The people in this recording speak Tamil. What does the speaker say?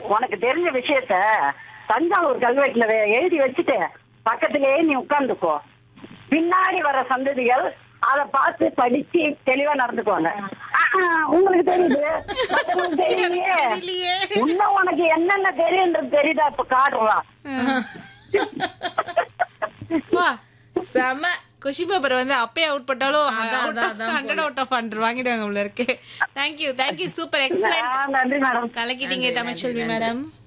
உனக்கு தெரிஞ்ச விஷயத்த தஞ்சாவூர் கல்வெட்டுல வே- எழுதி வச்சுட்டு பக்கத்திலேயே நீ உட்கார்ந்துக்கோ பின்னாடி வர சந்ததிகள் அத பார்த்து படிச்சு தெளிவா நடந்துக்குவாங்க ஆஹா, உங்களுக்கு தெரியுது மத்தவங்களுக்கு தெரியலையே தெரியலையே. இன்னும் உனக்கு என்னென்ன தெரியுன்றது தெரியுதா இப்ப காட்டுறா வா செம கொஷின் பேப்பர் வந்து அப்பயே அவுட் பண்ணாலும் அதான், அதான், அதான் ஹண்ட்ரட் அவுட் ஆஃப் ஹண்ட்ரட் வாங்கிடுவாங்க உள்ள இருக்கு தேங்க்யூ தேங்க்யூ சூப்பர் எக்ஸலன்ட் நன்றி மேடம் கலக்கிட்டீங்க தமிழ்ச்செல்வி மேடம்